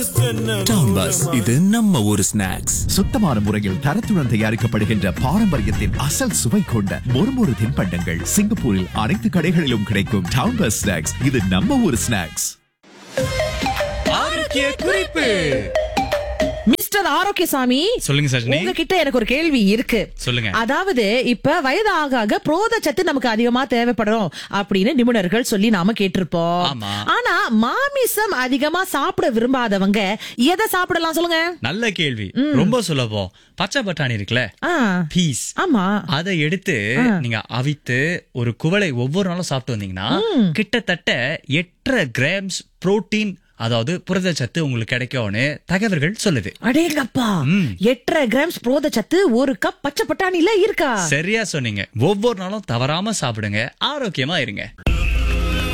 Town bus இது நம்ம ஊர் ஸ்நாக்ஸ் சுத்தமான முறையில் தரத்துடன் தயாரிக்கப்படுகின்ற பாரம்பரியத்தின் அசல் சுவை கொண்ட மொறுமொறு தின்பண்டங்கள் சிங்கப்பூரில் அனைத்து கடைகளிலும் கிடைக்கும் டவுன் பஸ் ஸ்நாக்ஸ் இது நம்ம ஊர் ஸ்நாக்ஸ் ஆரோக்கிய குறிப்பு மிஸ்டர் ஆரோக்கியசாமி சொல்லுங்க சஜினி உங்ககிட்ட எனக்கு ஒரு கேள்வி இருக்கு சொல்லுங்க. அதாவது இப்ப வயது ஆக ஆக புரோத சத்து நமக்கு அதிகமா தேவைப்படும் அப்படின்னு நிபுணர்கள் சொல்லி நாம கேட்டிருப்போம் ஆமா. ஆனா மாமிசம் அதிகமா சாப்பிட விரும்பாதவங்க எதை சாப்பிடலாம் சொல்லுங்க நல்ல கேள்வி ரொம்ப சுலபம் பச்சை பட்டாணி இருக்குல்ல ஆ, பீஸ் ஆமா அதை எடுத்து நீங்க அவித்து ஒரு குவளை ஒவ்வொரு நாளும் சாப்பிட்டு வந்தீங்கன்னா கிட்டத்தட்ட எட்டரை கிராம்ஸ் புரோட்டீன் அதாவது புரதச்சத்து உங்களுக்கு கிடைக்கும்னு தகவல்கள் சொல்லுது அடேங்கப்பா எட்டரை கிராம்ஸ் புரோத சத்து ஒரு கப் பச்சை பட்டாணில இருக்கா சரியா சொன்னீங்க ஒவ்வொரு நாளும் தவறாம சாப்பிடுங்க ஆரோக்கியமா இருங்க